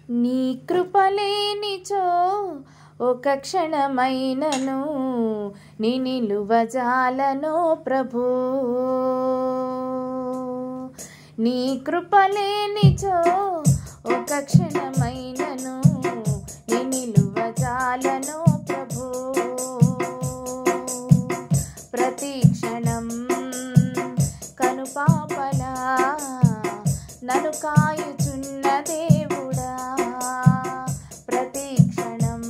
నీ కృపలేనిచో ఒక క్షణమైనను నీ నిలువజాలను ప్రభు నీ కృపలేనిచో ఒక క్షణమైనను నీ నిలువజాలను ప్రభు ప్రతి క్షణం కనుపాపలా నన్ను కాయుచున్న దేవుడా ప్రతి క్షణం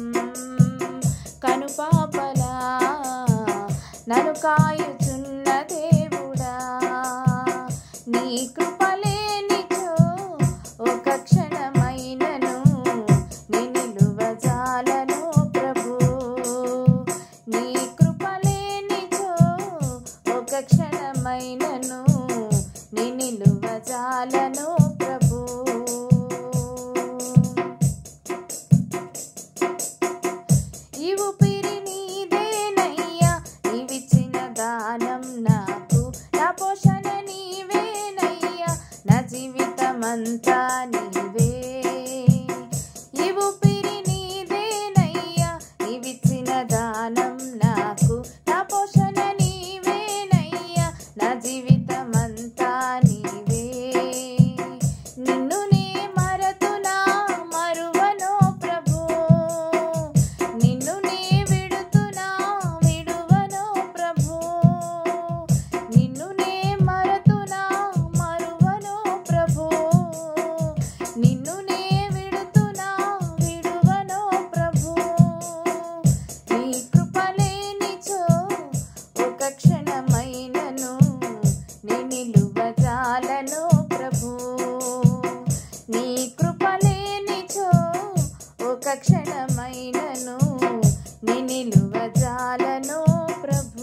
కనుపాపలా నన్ను కాయుచున్న దేవుడా నీ కృపలేనిచో ఒక క్షణమైనను నీ నిలువజాలను ప్రభు నీ కృపలేనిచో ఒక క్షణమైనను నీ నిలువజాలను ప్రభు ఈ ఊపిరి నీదేనయ్యా నీవిచ్చిన దానం నాకు నా పోషణ నీవేనయ్యా నా జీవితమంతా నీవే ఈ ఊపిరి నీదేనయ్యా నీవిచ్చిన దానం నాకు నా పోషణ నీవేనయ్యా నా జీవితమంతా నీవే నిన్ను నే మరతునా మరువనో ప్రభు నిన్ను నే విడుతునా విడువనో ప్రభు నిన్ను నే మరతునా మరువనో ప్రభు నిన్ను నే విడుతునా విడువనో ప్రభు నీ కృపలేనిచో ఒక క్షణమైనను నీ నిలువజాలను ప్రభు నీ కృపలేనిచో ఒక క్షణమైనను నీ నిలువజాలను ప్రభు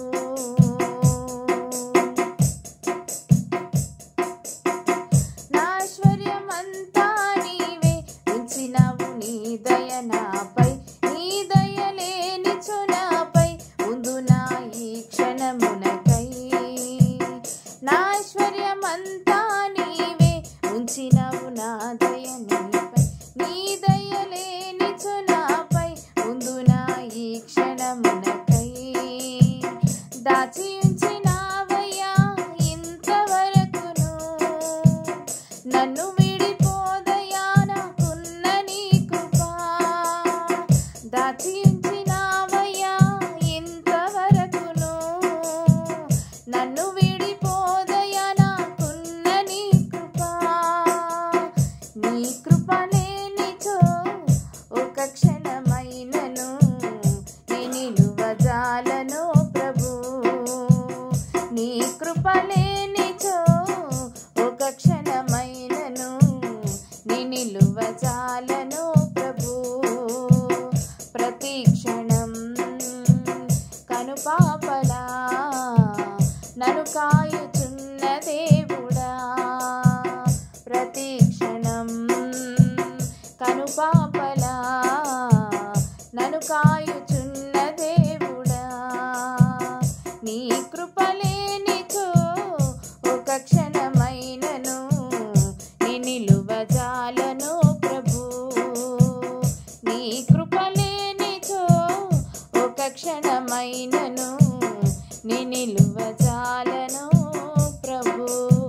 నాశ్వర్యమంతా నీవే ఉంచినవు నీ దయ నాపై నీ దయ లేనిచో నాపై ముందు నా ఈ క్షణమునకై నాశ్వర్యమంతా నీవే ఉంచినవు నా దయ నీపై నీ దయ లేనిచో నాపై ముందు నా ఈ క్షణమునకై దాచి ఉంచినావయ్యా ఇంతవరకును నన్ను విడిపోదయా నాకున్న నీ కృపా దాచి ఉంచినావయ్యా ఇంతవరకును నన్ను విడిపోదయా నాకున్న నీ కృపా నీ కృప లేనిచో ఒక క్షణమైనను నీ నిలువజాలను ప్రభు నీ కృప లేనిచో ఒక క్షణమైనను నీ నిలువజాలను ప్రభు ప్రతి క్షణం కనుపాపలా నన్ను కాయుచున్న దేవుడా ప్రతి క్షణం కనుపాపలా నన్ను కాయుచున్న దేవుడా నీ కృపలేనిచో ఒక క్షణమైనను నీ నిలువజాలను ప్రభు నీ కృపలేనిచో ఒక క్షణమైనను నీ నిలువజాలను ప్రభు